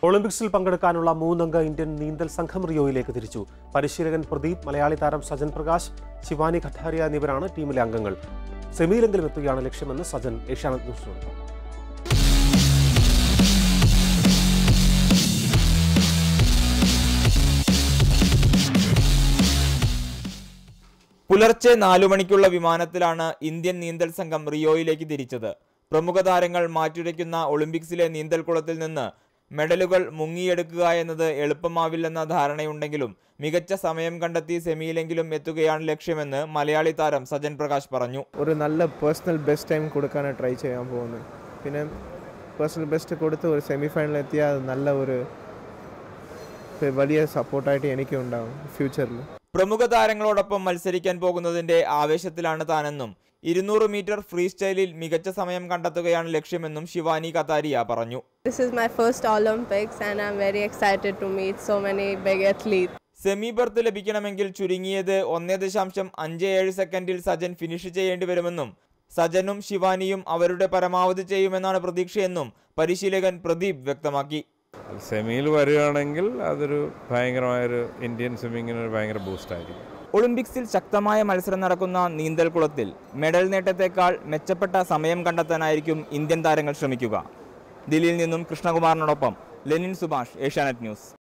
ഒളിമ്പിക്സിൽ പങ്കെടുക്കാനുള്ള മൂന്നംഗ ഇന്ത്യൻ നീന്തൽ സംഘം റിയോയിലേക്ക് തിരിച്ചു പരിശീലകൻ പ്രദീപ് മലയാളി താരം സജൻ പ്രകാശ് ശിവാനി ഖട്ടാരിയ എന്നിവരാണ് ടീമിലെ അംഗങ്ങൾ സെമിയിലെങ്കിലും എത്തുകയാണ് ലക്ഷ്യമെന്ന് സജൻ ഏഷ്യാനെറ്റ് ന്യൂസിനോട് പറഞ്ഞു പുലർച്ചെ നാലു മണിക്കുള്ള വിമാനത്തിലാണ് ഇന്ത്യൻ നീന്തൽ സംഘം റിയോയിലേക്ക് തിരിച്ചത് പ്രമുഖ താരങ്ങൾ മാറ്റുരയ്ക്കുന്ന ഒളിമ്പിക്സിലെ നീന്തൽക്കുളത്തിൽ നിന്ന് മെഡലുകൾ മുങ്ങിയെടുക്കുക എന്നത് എളുപ്പമാവില്ലെന്ന ധാരണയുണ്ടെങ്കിലും മികച്ച സമയം കണ്ടെത്തി സെമിയിലെങ്കിലും എത്തുകയാണ് ലക്ഷ്യമെന്ന് മലയാളി താരം സജൻ പ്രകാശ് പറഞ്ഞു ഒരു നല്ല പേഴ്സണൽ ബെസ്റ്റ് ടൈം കൊടുക്കാനാണ് ട്രൈ ചെയ്യാൻ പോകുന്നത് പിന്നെ പേഴ്സണൽ ബെസ്റ്റ് കൊടുത്ത് ഒരു സെമി ഫൈനൽ എത്തിയാൽ അത് നല്ല ഒരു വലിയ സപ്പോർട്ടായിട്ട് എനിക്കും ഉണ്ടാവും ഫ്യൂച്ചറിൽ പ്രമുഖ താരങ്ങളോടൊപ്പം മത്സരിക്കാൻ പോകുന്നതിന്റെ ആവേശത്തിലാണ് താനെന്നും ഇരുന്നൂറ് മീറ്റർ ഫ്രീ സ്റ്റൈലിൽ മികച്ച സമയം കണ്ടെത്തുകയാണ് ലക്ഷ്യമെന്നും ശിവാനി കത്താരിയ പറഞ്ഞു This is my first Olympics, and I'm very excited to meet so many big athletes. Semi berth ലഭിക്കണമെങ്കിൽ ചുരുങ്ങിയത് ഒന്നേ ദശാംശം അഞ്ച് ഏഴ് സെക്കൻഡിൽ സജൻ ഫിനിഷ് ചെയ്യേണ്ടി വരുമെന്നും സജനും ശിവാനിയും അവരുടെ പരമാവധി ചെയ്യുമെന്നാണ് പ്രതീക്ഷയെന്നും പരിശീലകൻ പ്രദീപ് വ്യക്തമാക്കി സെമിയിൽ വരികയാണെങ്കിൽ അതൊരു ഭയങ്കരമായൊരു ഇന്ത്യൻ സ്വിമ്മിങ്ങിന് ഒരു ഭയങ്കര ബൂസ്റ്റായിരിക്കും ഒളിമ്പിക്സിൽ ശക്തമായ മത്സരം നടക്കുന്ന നീന്തൽക്കുളത്തിൽ മെഡൽ നേട്ടത്തെക്കാൾ മെച്ചപ്പെട്ട സമയം കണ്ടെത്താനായിരിക്കും ഇന്ത്യൻ താരങ്ങൾ ശ്രമിക്കുക ദില്ലിയിൽ നിന്നും കൃഷ്ണകുമാറിനോടൊപ്പം ലെനിൻ സുഭാഷ് ഏഷ്യാനെറ്റ് ന്യൂസ്